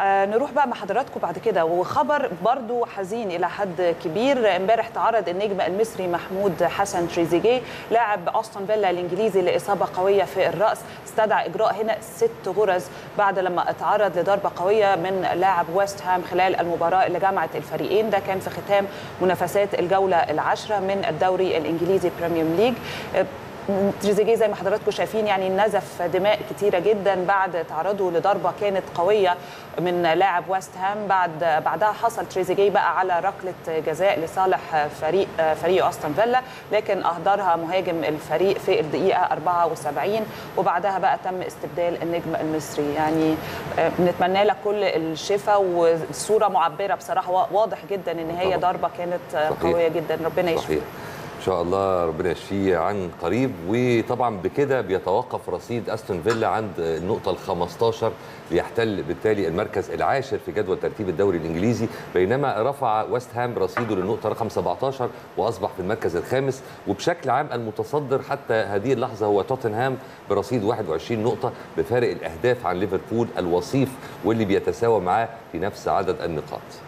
آه نروح بقى مع حضراتكم بعد كده وخبر برضو حزين الى حد كبير امبارح تعرض النجم المصري محمود حسن تريزيجيه لاعب استون فيلا الانجليزي لاصابه قويه في الراس استدعى اجراء هنا ست غرز بعد لما اتعرض لضربه قويه من لاعب ويست هام خلال المباراه اللي جمعت الفريقين ده كان في ختام منافسات الجوله العاشره من الدوري الانجليزي بريميوم ليج تريزيجيه زي ما حضراتكم شايفين يعني نزف دماء كتيره جدا بعد تعرضه لضربه كانت قويه من لاعب ويست هام بعد بعدها حصل تريزيجيه بقى على ركله جزاء لصالح فريق فريق استون فيلا لكن اهدرها مهاجم الفريق في الدقيقه 74 وبعدها بقى تم استبدال النجم المصري يعني بنتمنى لك كل الشفاء والصوره معبره بصراحه واضح جدا ان هي ضربه كانت صحيح. قويه جدا ربنا يشفيه ان شاء الله ربنا يشفيه عن قريب وطبعا بكده بيتوقف رصيد استون فيلا عند النقطه ال 15 ليحتل بالتالي المركز العاشر في جدول ترتيب الدوري الانجليزي بينما رفع ويست هام رصيده للنقطه رقم 17 واصبح في المركز الخامس وبشكل عام المتصدر حتى هذه اللحظه هو توتنهام برصيد 21 نقطه بفارق الاهداف عن ليفربول الوصيف واللي بيتساوى معاه في نفس عدد النقاط